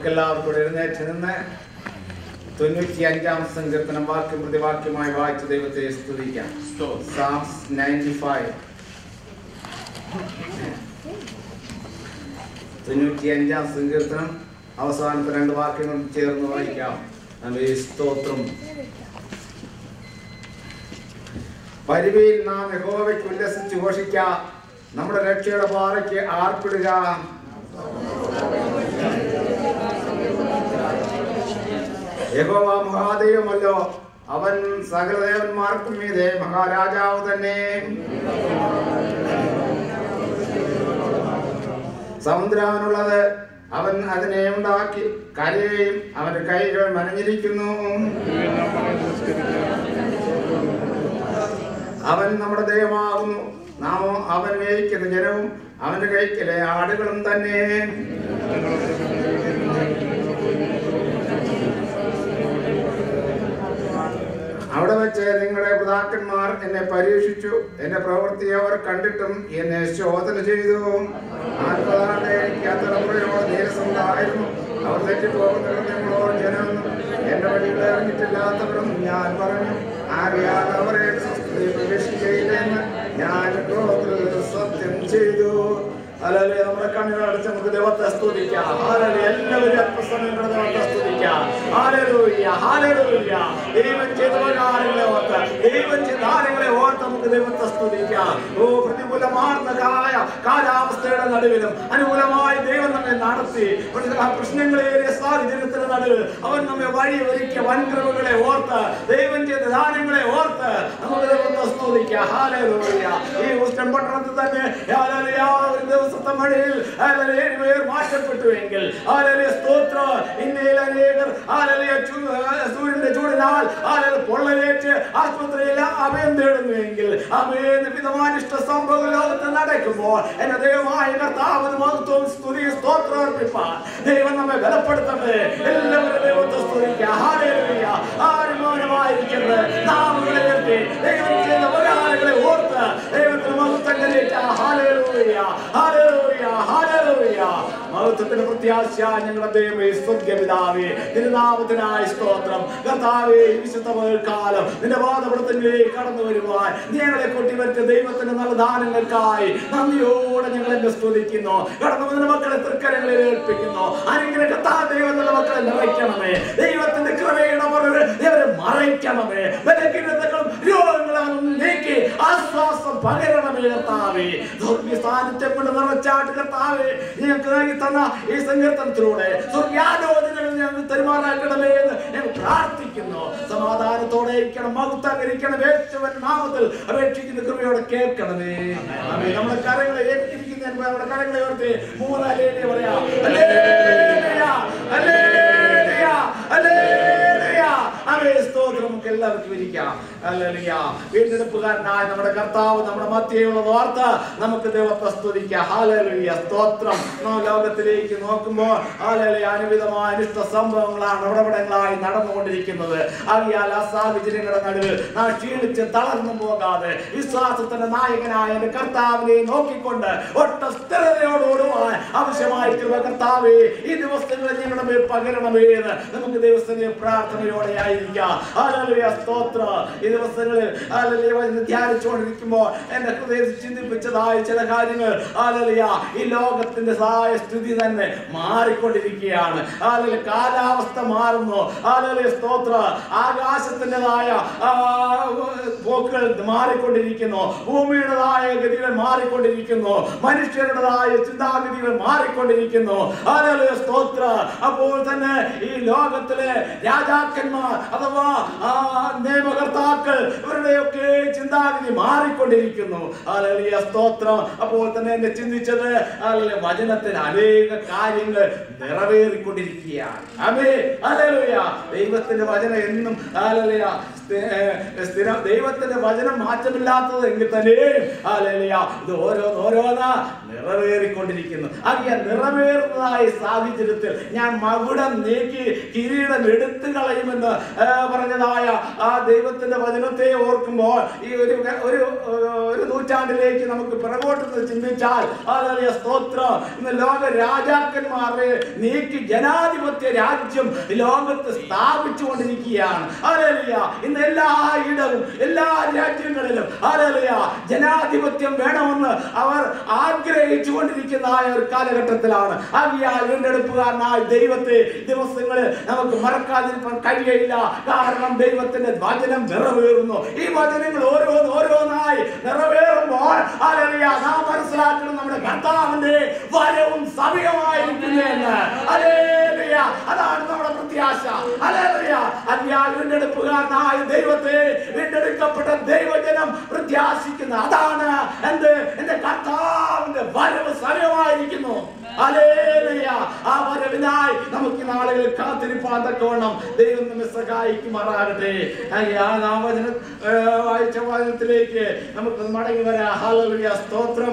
നമുക്കെല്ലാവർക്കും കൂടെ എഴുന്നേറ്റ് നിന്ന് തൊണ്ണൂറ്റി അഞ്ചാം സങ്കീർത്തനം വാക്യം പ്രതിവാക്യമായി വായിച്ച ദൈവത്തെ സ്തുതിക്കാം സാംസ് നയൻറ്റി ഫൈവ് തൊണ്ണൂറ്റി അഞ്ചാം സങ്കീർത്തനം അവസാനത്തെ രണ്ട് വാക്യങ്ങൾ ചേർന്ന് വായിക്കാം നമ്മുടെ സ്തോത്രം പരിവയിൽ നാം യഹോവയ്ക്ക് ഉല്ലസിച്ച് ഘോഷിക്കാം നമ്മുടെ രക്ഷയുടെ പാറയ്ക്ക് ആർപ്പിടുക യഹോവ മഹാദൈവമല്ലോ അവൻ സകലദേവന്മാർക്കും മീതെ മഹാരാജാവ് തന്നെ സമുദ്രാവനുള്ളത് അവൻ അതിനെ ഉണ്ടാക്കി കരയെയും അവന്റെ കൈകൾ മനഞ്ഞിരിക്കുന്നു അവൻ നമ്മുടെ ദൈവമാകുന്നു നാമോ അവൻ മേയിക്കുന്ന ജനവും അവന്റെ കൈക്കലെ ആടുകളും തന്നെ അവിടെ വെച്ച് നിങ്ങളുടെ പിതാക്കന്മാർ എന്നെ പരീക്ഷിച്ചു എന്റെ പ്രവൃത്തി അവർ കണ്ടിട്ടും എന്നെ ശോധന ചെയ്തു നാൽപ്പതാണ്ട് എനിക്ക് ആ തലമുറയോട് നീരസമുണ്ടായിരുന്നു അവർ തെറ്റിപ്പോകുന്നത് ഞങ്ങളോട് ജനം എന്റെ വഴികളെ അറിഞ്ഞിട്ടില്ലാത്തവരും ഞാൻ പറഞ്ഞു ആകയാൽ അവരെ സ്വസ്ഥതയിൽ പ്രവേശിക്കുകയില്ലെന്ന് ഞാൻ ക്രോധത്തിൽ സത്യം ചെയ്തു അല്ലെ നമ്മുടെ കണ്ണുകൾ അടച്ച് നമുക്ക് ദൈവത്തെ സ്തുതിക്കാം ഹാലലൂയ എല്ലാവരും അല്പസമയം കൂടെ ദൈവത്തെ സ്തുതിക്കാം ഹാലലൂയ ഹാലലൂയ ദൈവം ചെയ്ത കാര്യങ്ങളെ ഓർത്ത് ദൈവം ചെയ്ത കാര്യങ്ങളെ ഓർത്ത് നമുക്ക് ദൈവത്തെ സ്തുതിക്കാം ഓ പ്രതികൂലമാർന്ന കായ കാലാവസ്ഥയുടെ നടുവിലും അനുകൂലമായി ദൈവം നമ്മെ നടത്തി ഒരു പ്രശ്നങ്ങളേറിയ സാഹചര്യത്തിന്റെ നടുവിൽ അവൻ നമ്മെ വഴി ഒരുക്കിയ വൻകൃപകളെ ഓർത്ത് ദൈവം ചെയ്ത ദാനങ്ങളെ ഓർത്ത് നമുക്ക് ദൈവത്തെ സ്തുതിക്കാം ഹാലലൂയ ഈ ഉസ്റ്റം പട്ടണത്തിൽ തന്നെ ഹാലലൂയ ഒരു ദിവസത്തെ മഴയിൽ ഹാലലൂയ ഏഴുപേർ മാറ്റപ്പെട്ടുവെങ്കിൽ ഹാലലൂയ സ്തോത്ര ഇന്ത്യയിൽ അനേകർ ഹാലലൂയ ചൂ- സൂര്യന്റെ ചൂടിനാൽ ഹാലലൂയ പൊള്ളലേറ്റ് ആശുപത്രിയിൽ അഭയം തേടുന്നുവെങ്കിൽ അഭയം വിധമാനിഷ്ട സംഭവം ലോകത്ത് നടക്കുമ്പോൾ എന്റെ ദൈവമായ കർത്താവ് മഹത്വവും സ്തുതി സ്തോത്രം അർപ്പിപ്പാൻ ദൈവം നമ്മെ ബലപ്പെടുത്തട്ടെ എല്ലാവരും ദൈവത്തെ സ്തുതിക്കുക ഹാലലൂയ ആരും മൗനമായിരിക്കരുത് നാമങ്ങളെ ഉയർത്തി ദൈവം ചെയ്ത ഉപകാരങ്ങളെ ഓർത്ത് ദൈവത്തിന് മഹത്വം കരയറ്റ ഹാലലൂയ ഹാലലൂയ ഹാലലൂയ മഹത്വത്തിന് പ്രത്യാശ ഞങ്ങളുടെ ദൈവമേ സ്വർഗ്ഗപിതാവേ തിരുനാമത്തിനായ സ്തോത്രം കർത്താവേ ഈ വിശുദ്ധ കാലം നിന്റെ വാദപടത്തിലേക്ക് കടന്നു വരുവാൻ നീ ഞങ്ങളെ കൊട്ടിവരുത്തിയ ദൈവത്തിന്റെ നല്ല ദാനങ്ങൾക്കായി നന്ദിയോടെ ഞങ്ങൾ എന്നെ സ്തുതിക്കുന്നു കടന്നു വന്ന മക്കളെ തൃക്കരങ്ങളിൽ ഏൽപ്പിക്കുന്നു അനുഗ്രഹ കർത്താ ദൈവം നല്ല മക്കളെ നിറയ്ക്കണമേ ദൈവത്തിന്റെ കൃപയുടെ മറവ് ഇവരെ മറയ്ക്കണമേ ബലഹീനതകളും രോഗങ്ങളും നീക്കി ആശ്വാസം പകരണമേ കർത്താവേ സ്വർഗീയ സാന്നിധ്യം കൊണ്ട് നിറച്ചാട്ട് കർത്താവേ ഞങ്ങൾക്ക് നൽകി തന്ന ഈ സങ്കീർത്തനത്തിലൂടെ സ്വർഗീയാലോചനകൾ ഞങ്ങൾ തെരുമാറാക്കണമേ എന്ന് ഞങ്ങൾ പ്രാർത്ഥിക്കുന്നു സമാധാനത്തോടെ ഇരിക്കണം മഹത്വകരിക്കണം യേശുവൻ നാമത്തിൽ അപേക്ഷിക്കുന്ന കൃപയോടെ കേൾക്കണമേ ആമേൻ. നമ്മുടെ കരങ്ങളെ ഏൽപ്പിക്കുന്നതിന് മുമ്പ് നമ്മുടെ കരങ്ങളെ ഓർത്ത് മൂന്ന് അലേലിയ പറയാം അലേലിയ, അലേലിയ, അലേലിയ. ആമേൻ. സ്തോത്രം നമുക്ക് എല്ലാവർക്കും ഇരിക്കാം ഹല്ലേലൂയ. വീണ്ടെടുപ്പുകാരനായ നമ്മുടെ കർത്താവ് നമ്മുടെ മധ്യയുള്ള വാർത്ത നമുക്ക് ദൈവത്തെ സ്തുതിക്കാം ഹാലലുയ സ്തോത്രം നാം ലോകത്തിലേക്ക് നോക്കുമ്പോൾ ഹാലലുയ അനുവിധമായ അനിഷ്ട സംഭവങ്ങളാണ് ഇടപെടങ്ങളായി നടന്നുകൊണ്ടിരിക്കുന്നത് ആകിയാൽ ആ സാഹചര്യങ്ങളുടെ നടുവിൽ നാം ക്ഷീണിച്ച് തളർന്നു പോകാതെ വിശ്വാസത്തിന്റെ നായകനായ എൻ്റെ കർത്താവിനെ നോക്കിക്കൊണ്ട് ഒട്ട സ്ഥിരതയോടുകൂടുവാൻ ആവശ്യമായ കൃപ കർത്താവേ ഈ ദിവസങ്ങളിൽ ഞങ്ങളുടെ മേൽ പകരണമേ എന്ന് നമുക്ക് ദിവസത്തിന്റെ പ്രാർത്ഥനയോടെ ആയിരിക്കാം ഹാലലുയ സ്തോത്ര ഈ ദിവസങ്ങളിൽ ഹാലലുയ വചനം ധ്യാനിച്ചുകൊണ്ടിരിക്കുമ്പോൾ എന്റെ ഹൃദയത്തിൽ ചിന്തിപ്പിച്ചതായ ചില കാര്യങ്ങൾ ഹാലലുയ ഈ ലോകത്തിന്റെ സഹായ സ്ഥിതി തന്നെ മാറിക്കൊണ്ടിരിക്കുകയാണ് ഹാലലുയ കാലാവസ്ഥ മാറുന്നു ഹാലലുയ സ്തോത്ര ആകാശത്തിൻ്റെതായ പോക്കുകൾ മാറിക്കൊണ്ടിരിക്കുന്നു ഭൂമിയുടേതായ ഗതികൾ മാറിക്കൊണ്ടിരിക്കുന്നു മനുഷ്യരുടേതായ ചിന്താഗതികൾ മാറിക്കൊണ്ടിരിക്കുന്നു ഹാലലുയ സ്തോത്ര അപ്പോൾ തന്നെ ഈ ലോകത്തിലെ രാജാക്കന്മാർ അഥവാ ആ നിയമകർത്താക്കൾ ഇവരുടെയൊക്കെ ചിന്താഗതി മാറിക്കൊണ്ടിരിക്കുന്നു ഹാലലിയ സ്തോത്രം അപ്പോൾ തന്നെ എന്നെ ചിന്തിച്ചത് ഹാലലിയ വചനത്തിന് അനേക കാര്യങ്ങൾ നിറവേറിക്കൊണ്ടിരിക്കുകയാണ് അമേ ഹല്ലേലൂയ ദൈവത്തിന്റെ വചനം എന്നും ഹാലലിയ സ്ഥിരം ദൈവത്തിന്റെ വചനം മാറ്റമില്ലാത്തത് എങ്കിൽ തന്നെ ഹാലലിയ ഇത് ഓരോന്ന് ഓരോന്നാ നിറവേറിക്കൊണ്ടിരിക്കുന്നു അങ്ങനെ നിറവേറുന്നതായ സാഹചര്യത്തിൽ ഞാൻ മകുടം നീക്കി കിരീടം എടുത്തു കളയുമെന്ന് ആ, പറഞ്ഞതായ ആ ദൈവത്തിന്റെ വചനത്തെ ഓർക്കുമ്പോൾ ഈ ഒരു ഒരു ഒരു നൂറ്റാണ്ടിലേക്ക് നമുക്ക് പിറകോട്ട് നിന്ന് ചിന്തിച്ചാൽ ഹാലലിയ സ്തോത്രം ഇന്ന് ലോക രാജാക്കന്മാരെ നീക്കി ജനാധിപത്യ രാജ്യം ലോകത്ത് സ്ഥാപിച്ചുകൊണ്ടിരിക്കുകയാണ് ഹാലലിയ ഇന്ന് എല്ലാ ഇടവും എല്ലാ രാജ്യങ്ങളിലും ഹാലലിയ ജനാധിപത്യം വേണമെന്ന് അവർ ആഗ്രഹിച്ചു കൊണ്ടിരിക്കുന്ന ആ ഒരു കാലഘട്ടത്തിലാണ് ആകിയാൽ വീണ്ടെടുപ്പുകാരനായ ദൈവത്തെ ദിവസങ്ങളിൽ നമുക്ക് മറക്കാതിരിക്കാൻ കഴിയയില്ല കാരണം ദൈവത്തിന്റെ വചനം നിറവേറുന്നു ഈ വചനങ്ങൾ ഓരോന്ന് ഓരോന്നായി നിറവേറുമ്പോൾ ഹാലലിയ നാം മനസ്സിലാക്കണം നമ്മുടെ കർത്താവിന്റെ വരവും സമയമായിരിക്കുന്നു എന്ന് ഹല്ലേലൂയ. അതാണ് നമ്മുടെ പ്രത്യാശ ഹല്ലേലൂയ. അതിനാൽ വീണ്ടെടുപ്പുകാരനായ ദൈവത്തെ വീണ്ടെടുക്കപ്പെട്ട ദൈവജനം പ്രത്യാശിക്കുന്ന അതാണ് എന്ത് എന്റെ കർത്താവിന്റെ വരവ് സമയമായിരിക്കുന്നു ഹല്ലേലൂയ. ആ വരവിനായി നമുക്ക് ഈ നാളുകളിൽ കാത്തിരിപ്പാൻ തക്കവണ്ണം ദൈവം നമ്മെ സഹായിക്കുമാറാകട്ടെ ആ നാം വചന ഏ, വായിച്ച വചനത്തിലേക്ക് നമുക്ക് മടങ്ങി വരാം ഹല്ലേലൂയ സ്തോത്രം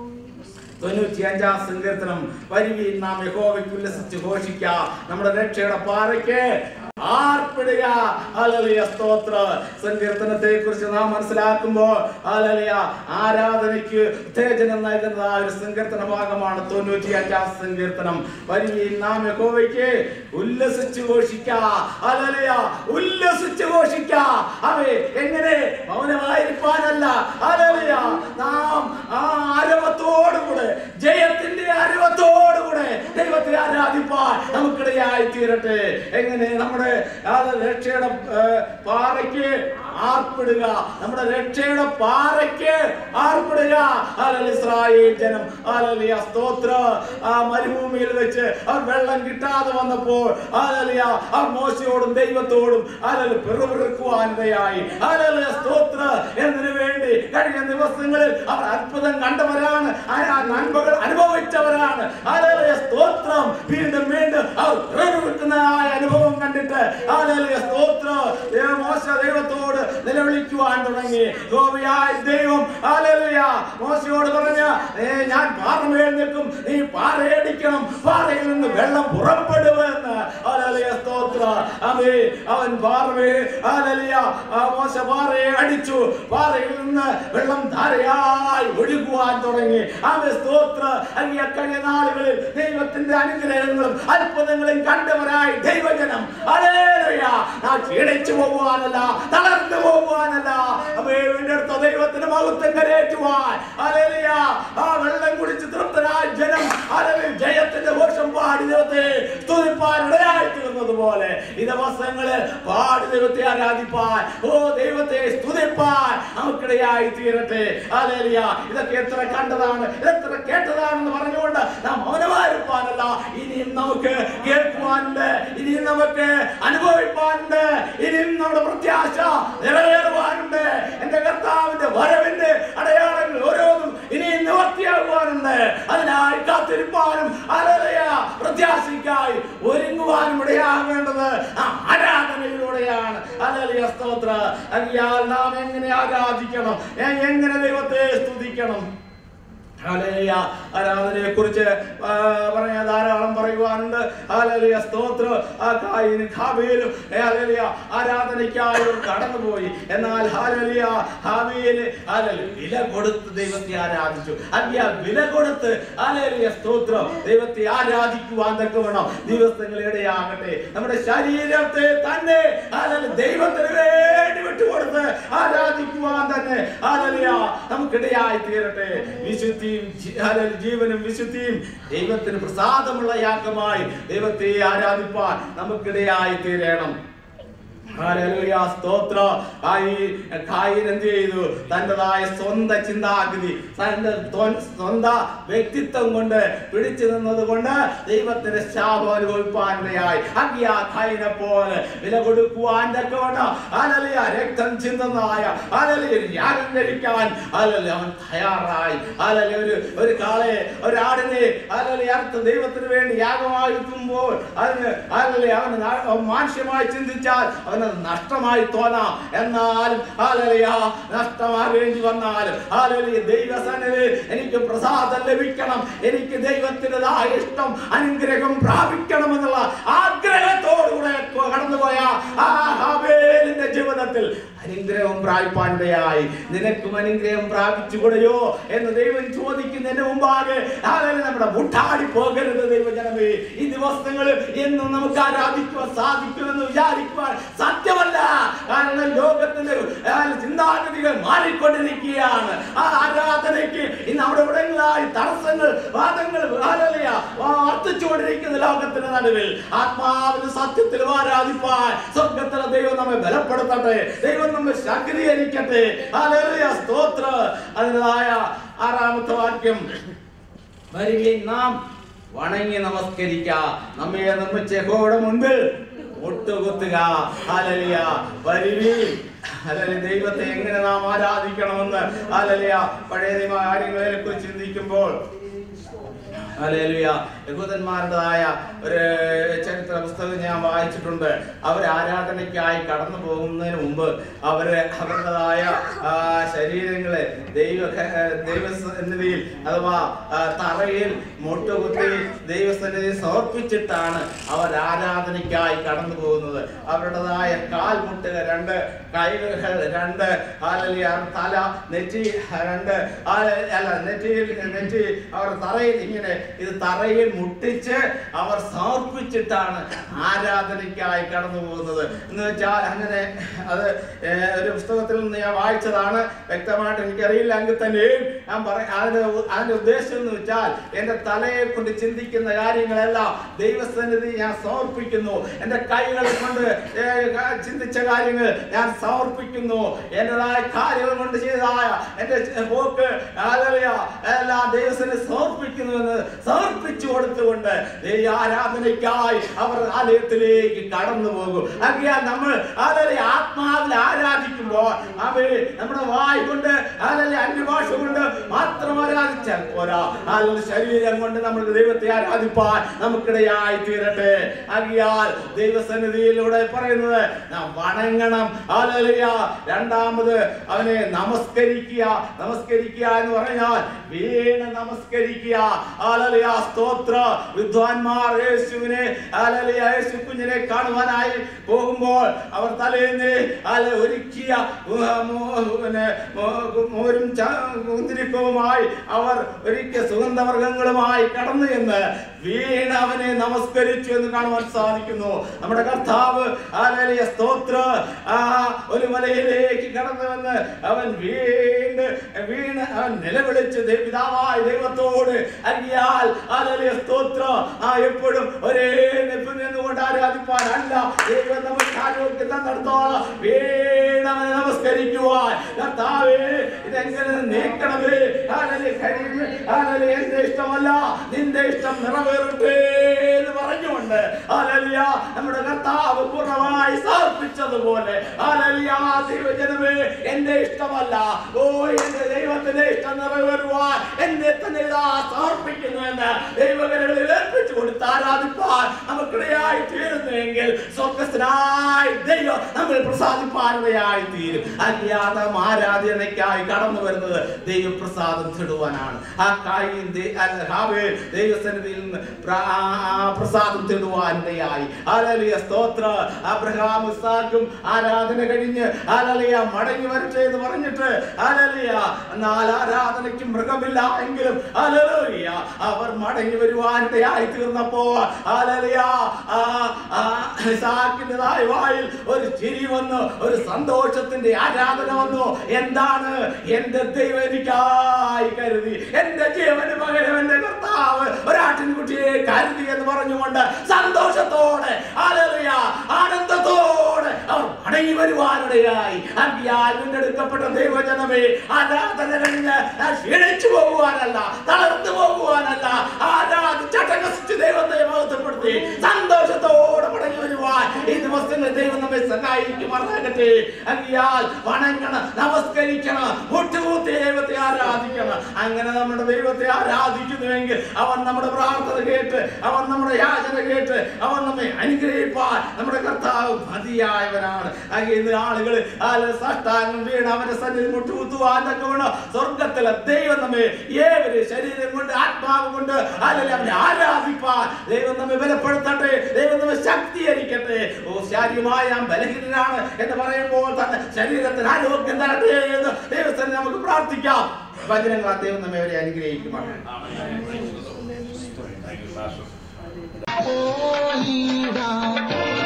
തൊണ്ണൂറ്റി അഞ്ചാം സങ്കീർത്തനം വരുവിൽ നാം യഹോവയ്ക്ക് ഉല്ലസിച്ച് ഘോഷിക്കാം നമ്മുടെ രക്ഷയുടെ പാറയ്ക്ക് ആർപ്പിടുക ഹല്ലേലൂയ സ്തോത്ര സങ്കീർത്തനത്തെ കുറിച്ച് നാം മനസ്സിലാക്കുമ്പോൾ ഹല്ലേലൂയ ആരാധനയ്ക്ക് ഉത്തേജനം നൽകുന്ന ആ ഒരു സങ്കീർത്തന ഭാഗമാണ് തൊണ്ണൂറ്റി അഞ്ചാം സങ്കീർത്തനം വരുവിൽ നാം യഹോവയ്ക്ക് ഉല്ലസിച്ച് ഘോഷിക്കാം ഹല്ലേലൂയ ഉല്ലസിച്ച് ഘോഷിക്കാം അവേ എങ്ങനെ മൗനമായിരിക്കാനല്ല ഹല്ലേലൂയ നാം ആ ആരവത്തോടുകൂടെ ജയത്തിന്റെ ആരവത്തോടുകൂടെ ദൈവത്തെ ആരാധിപ്പാൻ നമുക്കിടയായി തീരട്ടെ എങ്ങനെ നമ്മുടെ ആ രക്ഷയുടെ ഏ, പാറയ്ക്ക് ആർപ്പിടുക നമ്മുടെ രക്ഷയുടെ പാറയ്ക്ക് ആർപ്പിടുക ഹല്ലേലൂയ, ഇസ്രായേൽ ജനം ഹല്ലേലൂയ, സ്തോത്ര ആ മരുഭൂമിയിൽ വെച്ച് അവർ വെള്ളം കിട്ടാതെ വന്നപ്പോൾ ഹല്ലേലൂയ, അവർ മോശയോടും ദൈവത്തോടും ഹല്ലേലൂയ, പിറുപിറുക്കുവാനിടയായി ഹല്ലേലൂയ, സ്തോത്ര എന്നതിനു വേണ്ടി കഴിഞ്ഞ ദിവസങ്ങളിൽ അവർ അത്ഭുതം കണ്ടവരാണ് ആ ആ നന്മകൾ അനുഭവിച്ചവരാണ് ഹല്ലേലൂയ, സ്തോത്രം വീണ്ടും വീണ്ടും അവർ പിറുപിറുക്കുന്നതായ അനുഭവം കണ്ടിട്ട് ഹല്ലേലൂയ, സ്തോത്രം ദൈവ മോശ ദൈവത്തോട് നിലവിളിക്കുവാൻ തുടങ്ങി ഗോപിയായ ദൈവം ഹല്ലേലൂയ, മോശയോട് പറഞ്ഞ "ഏ, ഞാൻ പാറമേൽ നിൽക്കും നീ പാറയടിക്കണം പാറയിൽ നിന്ന് വെള്ളം പുറപ്പെടുമെന്ന് ഹല്ലേലൂയ, സ്തോത്രം അതെ അവൻ പാറമേ ഹല്ലേലൂയ, ആ മോശ പാറയെ അടിച്ചു പാറയിൽ നിന്ന് വെള്ളം ധാരയായി ഒഴുകുവാൻ തുടങ്ങി അവൻ സ്തോത്ര അല്ലെങ്കിൽ കഴിഞ്ഞ നാളുകളിൽ ദൈവത്തിന്റെ അനുഗ്രഹങ്ങളും അത്ഭുതങ്ങളും കണ്ടവരായി ദൈവജനം ഹല്ലേലൂയ, നാം ക്ഷീണിച്ചു പോകുവാനല്ല തളർന്നു പോകുവാനല്ല അവയെ വീണ്ടെടുത്ത ദൈവത്തിന് മഹത്വം കരയേറ്റുവാൻ ഹല്ലേലൂയ, ആ വെള്ളം കുടിച്ച് തൃപ്തരായ ജനം ഹല്ലേലൂയ, ജയത്തിന്റെ ഘോഷം പാടി ദൈവത്തെ സ്തുതിപ്പാൻ ഇടയായി തീർന്നത് പോലെ ഈ ദിവസങ്ങളിൽ പാടി ദൈവത്തെ ആരാധിപ്പാൻ ഓ ദൈവത്തെ സ്തുതിപ്പാൻ നമുക്കിടയായി തീരട്ടെ ഹല്ലേലൂയ, ഇതൊക്കെ എത്ര കണ്ടതാണ് എത്ര കേട്ടതാണെന്ന് പറഞ്ഞുകൊണ്ട് നാം മൗനമായിരിക്കാനല്ല ഇനിയും നമുക്ക് കേൾക്കുവാനുണ്ട് ഇനിയും നമുക്ക് അനുഭവിപ്പാനുണ്ട് ഇനിയും നമ്മുടെ പ്രത്യാശ നിറവേറുവാനുണ്ട് എന്റെ കർത്താവിന്റെ വരവിന്റെ അടയാളങ്ങൾ ഓരോന്നും ഇനിയും നിവർത്തിയാകുവാനുണ്ട് അതിനായി കാത്തിരിപ്പാനും അലലയ പ്രത്യാശയ്ക്കായി ഒരുങ്ങുവാനും ഇടയാകേണ്ടത് ആ ആരാധനയിലൂടെയാണ് അലലിയ സ്തോത്ര അയ്യാൽ നാം എങ്ങനെ ആരാധിക്കണം എ- എങ്ങനെ ദൈവത്തെ സ്തുതിക്കണം ഹല്ലേലൂയ. ആരാധനയെ കുറിച്ച് പറഞ്ഞ ധാരാളം പറയുവാനുണ്ട് ഹല്ലേലൂയ. സ്തോത്രം ആ കായിനും ഹാബേലും ഹല്ലേലൂയ. ആരാധനയ്ക്കായി അവർ കടന്നുപോയി എന്നാൽ ഹാലലിയ ഹാബേല് ഹല്ലേലൂയ. വില കൊടുത്ത് ദൈവത്തെ ആരാധിച്ചു അല്ലിയ വില കൊടുത്ത് ഹാലലിയ സ്തോത്രം ദൈവത്തെ ആരാധിക്കുവാൻ തക്കവണ്ണം ദിവസങ്ങൾ ഇടയാകട്ടെ നമ്മുടെ ശരീരത്തെ തന്നെ ഹല്ലേലൂയ. ദൈവത്തിന് വേണ്ടി വിട്ടുകൊടുത്ത് ആരാധിക്കുവാൻ തന്നെ ഹാലലിയ നമുക്കിടയായി തീരട്ടെ വിശുദ്ധിയും ജി- ഹല്ലേലൂയ, ജീവനും വിശുദ്ധിയും ദൈവത്തിന് പ്രസാദമുള്ള യാഗമായി ദൈവത്തെ ആരാധിപ്പാൻ നമുക്കിടയായി തീരണം ഹല്ലേലൂയ, സ്തോത്രം. കായി- കായീൻ എന്ത് ചെയ്തു തൻ്റെതായ സ്വന്തം ചിന്താഗതി തന്റെ തൊ- സ്വന്തം വ്യക്തിത്വം കൊണ്ട് പിടിച്ചു നിന്നത് കൊണ്ട് ദൈവത്തിന്റെ ശാപം അനുഭവിപ്പാനിടയായി അഗ്യ കായിനെ പോലെ വില കൊടുക്കുവാൻ തക്കവണ്ണം ഹല്ലേലൂയ, രക്തം ചിന്തുന്നതായ ഹല്ലേലൂയ, ഒരു യാഗം കഴിക്കാൻ ഹല്ലേലൂയ, അവൻ തയ്യാറായി ഹല്ലേലൂയ, ഒരു ഒരു കാളയെ ഒരാടിനെ ഹല്ലേലൂയ, അർത്ഥ ദൈവത്തിന് വേണ്ടി യാഗമായിരിക്കുമ്പോൾ അതിന് ഹല്ലേലൂയ, അവന് ന- മാനുഷ്യമായി ചിന്തിച്ചാൽ അവന് നഷ്ടമായി തോന്നാം എന്നാലും ഹാലലിയ നഷ്ടമാകേണ്ടി വന്നാലും ഹാലലിയ ദൈവസന്നിധി എനിക്ക് പ്രസാദം ലഭിക്കണം എനിക്ക് ദൈവത്തിൻ്റെതായ ഇഷ്ടം അനുഗ്രഹം പ്രാപിക്കണം എന്നുള്ള ആഗ്രഹത്തോടുകൂടെ കടന്നുപോയ ആ ഹാബേലിന്റെ ജീവിതം ലോകത്തിൽ അനുഗ്രഹം പ്രാപിപ്പാനിടയായി നിനക്കും അനുഗ്രഹം പ്രാപിച്ചുകൂടെയോ എന്ന് ദൈവം ചോദിക്കുന്നതിന് മുമ്പാകെ ആളുകൾ നമ്മുടെ മുട്ടാടി പോകരുത് ദൈവജനമേ ഈ ദിവസങ്ങളിൽ എന്നും നമുക്ക് ആരാധിക്കുവാൻ സാധിക്കുമെന്ന് വിചാരിക്കുവാൻ സത്യമല്ല കാരണം ലോകത്തിന്റെ ആ, ചിന്താഗതികൾ മാറിക്കൊണ്ടിരിക്കുകയാണ് ആ ആരാധനയ്ക്ക് ഇന്ന് അവിടെ ഇവിടെങ്ങളായി തടസ്സങ്ങൾ വാദങ്ങൾ ഹാലലുയ, വർദ്ധിച്ചുകൊണ്ടിരിക്കുന്ന ലോകത്തിന്റെ നടുവിൽ ആത്മാവിന് സത്യത്തിൽ ആരാധിപ്പാൻ സ്വർഗത്തിലെ ദൈവം നമ്മെ ബലപ്പെടുത്തട്ടെ ദൈവം നമ്മെ ശക്തീകരിക്കട്ടെ ഹാലലുയ, സ്തോത്ര അതിനായ ആറാമത്തെ വാക്യം വരികയും നാം വണങ്ങി നമസ്കരിക്ക നമ്മെ നിർമ്മിച്ച യഹോവയുടെ മുൻപിൽ മുട്ടുകുത്തുക ഹല്ലേലൂയ വരുവീൻ ഹല്ലേലൂയ ദൈവത്തെ എങ്ങനെ നാം ആരാധിക്കണമെന്ന് ഹല്ലേലൂയ പഴയ നിയമ കാര്യങ്ങളെ കുറിച്ച് ചിന്തിക്കുമ്പോൾ ഹല്ലേലൂയ യഹൂദന്മാരുടേതായ ഒരു ചരിത്ര പുസ്തകം ഞാൻ വായിച്ചിട്ടുണ്ട് അവർ ആരാധനയ്ക്കായി കടന്നു പോകുന്നതിന് മുമ്പ് അവര് അവരുടേതായ ആ, ശരീരങ്ങളെ ദൈവ ദൈവസന്നിധിയിൽ അഥവാ ആ, തറയിൽ മുട്ടുകുത്തി ദൈവസന്നിധിയിൽ സമർപ്പിച്ചിട്ടാണ് അവർ ആരാധനയ്ക്കായി കടന്നു പോകുന്നത് അവരുടേതായ കാൽമുട്ടുകൾ രണ്ട് കൈകൾ രണ്ട് ഹല്ലേലൂയ തല നെറ്റി രണ്ട് ആ- അല്ല നെറ്റിയിൽ നെറ്റി അവർ തറയിൽ ഇങ്ങനെ ഇത് തറയിൽ മുട്ടിച്ച് അവർ സമർപ്പിച്ചിട്ടാണ് ആരാധനയ്ക്കായി കടന്നു പോകുന്നത് എന്ന് വെച്ചാൽ അങ്ങനെ അത് ഏർ, ഒരു പുസ്തകത്തിൽ നിന്ന് ഞാൻ വായിച്ചതാണ് വ്യക്തമായിട്ട് എനിക്കറിയില്ല എങ്കിൽ തന്നെയും ഞാൻ പറ അതിന്റെ ഉ- അതിന്റെ ഉദ്ദേശം എന്ന് വെച്ചാൽ എന്റെ തലയെ കൊണ്ട് ചിന്തിക്കുന്ന കാര്യങ്ങളെല്ലാം ദൈവസന്നിധി ഞാൻ സമർപ്പിക്കുന്നു എന്റെ കൈകൾ കൊണ്ട് ഏർ, ക- ചിന്തിച്ച കാര്യങ്ങൾ ഞാൻ സമർപ്പിക്കുന്നു എന്റേതായ കാര്യങ്ങൾ കൊണ്ട് ചെയ്തതായ എന്റെ ചെ- പോക്ക് ഹല്ലേലൂയ, എല്ലാം ദൈവത്തിന് സമർപ്പിക്കുന്നുവെന്ന് സമർപ്പിച്ചു കൊടുത്തുകൊണ്ട് ഈ ആരാധനയ്ക്കായി അവർ ആലയത്തിലേക്ക് കടന്നു പോകും അങ്ങനെ നമ്മൾ അതല്ലേ ആത്മാവിൽ ആരാധിക്കുമ്പോൾ അവര് നമ്മുടെ വായ് കൊണ്ട് അതല്ലേ അന്യഭാഷ കൊണ്ട് മാത്രം ആരാധിച്ചാൽ പോരാ അല്ലെങ്കിൽ ശരീരം കൊണ്ട് നമുക്ക് ദൈവത്തെ ആരാധിപ്പാൻ നമുക്കിടയായി തീരട്ടെ അകിയാൽ ദൈവസന്നിധിയിലൂടെ പറയുന്നത് നാം വണങ്ങണം ഹല്ലേലൂയ രണ്ടാമത് അവനെ നമസ്കരിക്കുക നമസ്കരിക്കുക എന്ന് പറഞ്ഞാൽ വീണ് നമസ്കരിക്കുക ഹല്ലേലൂയ സ്തോത്ര വിദ്വാൻമാർ യേശുവിനെ ഹല്ലേലൂയ യേശു കുഞ്ഞിനെ കാണുവാനായി പോകുമ്പോൾ അവർ തലേന്ന് അല്ല ഒരുക്കിയ ഉം, ഉം, പിന്നെ മോ- മോരും ച- കുന്തിരിക്കവുമായി അവർ ഒരുക്കിയ സുഗന്ധവർഗങ്ങളുമായി കടന്നു എന്ന് വീണ് അവനെ നമസ്കരിച്ചു എന്ന് കാണുവാൻ സാധിക്കുന്നു നമ്മുടെ കർത്താവ് ഹല്ലേലൂയ സ്തോത്ര ആ ഒരു മലയിലേക്ക് കടന്നു വന്ന് അവൻ വീണ് വീണ് അവൻ നിലവിളിച്ച് ദൈ- പിതാവായ ദൈവത്തോട് അരിയാൽ ഹല്ലേലൂയ സ്തോത്ര ആ എപ്പോഴും ഒരേ നിൽപ്പിൽ നിന്നുകൊണ്ട് ആരാധിപ്പാനല്ല ദൈവം നമുക്ക് ആരോഗ്യം തന്നിടത്തോളം വീണ് അവനെ നമസ്കരിക്കുവാൻ കർത്താവേ ഇതെങ്ങനെ നീക്കണമേ ഹല്ലേലൂയ കഴിയുന്നു ഹല്ലേലൂയ എന്റെ ഇഷ്ടമല്ല നിന്റെ ഇഷ്ടം നിറവേറട്ടെ എന്ന് പറഞ്ഞുകൊണ്ട് ഹല്ലേലൂയ നമ്മുടെ കർത്താവ് പൂർണ്ണമായി സമർപ്പിച്ചതുപോലെ ഹല്ലേലൂയ ദൈവജനമേ എന്റെ ഇഷ്ടമല്ല ഓ എന്റെ ദൈവത്തിന്റെ ഇഷ്ടം നിറവേറുവാൻ എന്നെ തന്നെ ഇതാ സമർപ്പിക്കുന്നു എന്ന് ദൈവകരങ്ങളിൽ ഏൽപ്പിച്ചു കൊടുത്ത് ആരാധിപ്പാൻ നമുക്കിടയായി തീരുന്നുവെങ്കിൽ സ്വർഗസ്ഥനായി ദൈവം നമ്മൾ പ്രസാദിപ്പാനിടയായി തീരും അല്ലാതെ ആരാധനയ്ക്കായി കടന്നു വരുന്നത് ദൈവപ്രസാദം തേടുവാനാണ് ആ കായും ഹാവേ ദൈവസന്നിധിയിൽ നിന്ന് പ്ര- ആ- ആ പ്രസാദം തേടുവാനിടയായി ഹല്ലേലൂയ സ്തോത്ര അബ്രഹാം ഇസ്ഹാക്കും ആരാധന കഴിഞ്ഞ് ഹല്ലേലൂയ മടങ്ങി വരട്ടെ എന്ന് പറഞ്ഞിട്ട് ഹല്ലേലൂയ എന്നാൽ ആരാധനയ്ക്ക് മൃഗമില്ല എങ്കിലും ഹല്ലേലൂയ അവർ മടങ്ങി വരുവാനിടയായി തീർന്നപ്പോ ഹല്ലേലൂയ ആ ആ ഇസ്ഹാക്കിൻ്റെതായ വായിൽ ഒരു ചിരി വന്നു ഒരു സന്തോഷത്തിന്റെ ആരാധന വന്നു എന്താണ് എന്റെ ദൈവം എനിക്കായി കരുതി എന്റെ ജീവന് പകരം എന്റെ കർത്താവ് ഒരാട്ടിൻകുട്ടിയെ കരുതി എന്ന് പറഞ്ഞുകൊണ്ട് സന്തോഷത്തോടെ ഹല്ലേലൂയ ആനന്ദത്തോടെ അവർ മടങ്ങി വരുവാനിടയായി അന്ത്യാൽ വീണ്ടെടുക്കപ്പെട്ട ദൈവജനമേ ആരാധന കഴിഞ്ഞ് ക്ഷീണിച്ചു പോകുവാനല്ല തളർന്നു പോകുവാനല്ല ആരാധിച്ചട്ടകസിച്ച് ദൈവത്തെ മഹത്വപ്പെടുത്തി സന്തോഷത്തോടെ മടങ്ങി വരുവാൻ ഈ ദിവസങ്ങളിൽ ദൈവം നമ്മെ സഹായിക്കുമാറാകട്ടെ അങ്കിയാൽ വണങ്ങണം നമസ്കരിക്കണം മുട്ടുകൂത്തി ദൈവത്തെ ആരാധിക്കണം അങ്ങനെ നമ്മുടെ ദൈവത്തെ ആരാധിക്കുന്നുവെങ്കിൽ അവൻ നമ്മുടെ പ്രാർത്ഥന കേട്ട് അവൻ നമ്മുടെ യാചന കേട്ട് അവൻ നമ്മെ അനുഗ്രഹിപ്പാൻ നമ്മുടെ കർത്താവ് മതിയായവനാണ് അങ്ങനെ ഇന്ന് ആളുകൾ സാഷ്ടാംഗം വീണ് അവന്റെ സന്നിധി മുട്ടുകുത്തുവാൻ തക്കവണ്ണം സ്വർഗത്തിലെ ദൈവം നമ്മെ ഏവര് ശരീരം കൊണ്ട് ആത്മാവ് കൊണ്ട് അല്ലെങ്കിൽ അവനെ ആരാധിപ്പാൻ ദൈവം നമ്മെ ബലപ്പെടുത്തട്ടെ ദൈവം നമ്മെ ശക്തീകരിക്കട്ടെ ഓ ശാരീരമായ ഞാൻ ബലഹീനനാണ് എന്ന് പറയുമ്പോൾ തന്നെ ശരീരത്തിന് ആരോഗ്യം തരട്ടെ എന്ന് ദൈവത്തിന് നമുക്ക് പ്രാർത്ഥിക്കാം വചനങ്ങളാ ദൈവം നമ്മെ അവരെ അനുഗ്രഹിക്കുമാണ് ഓ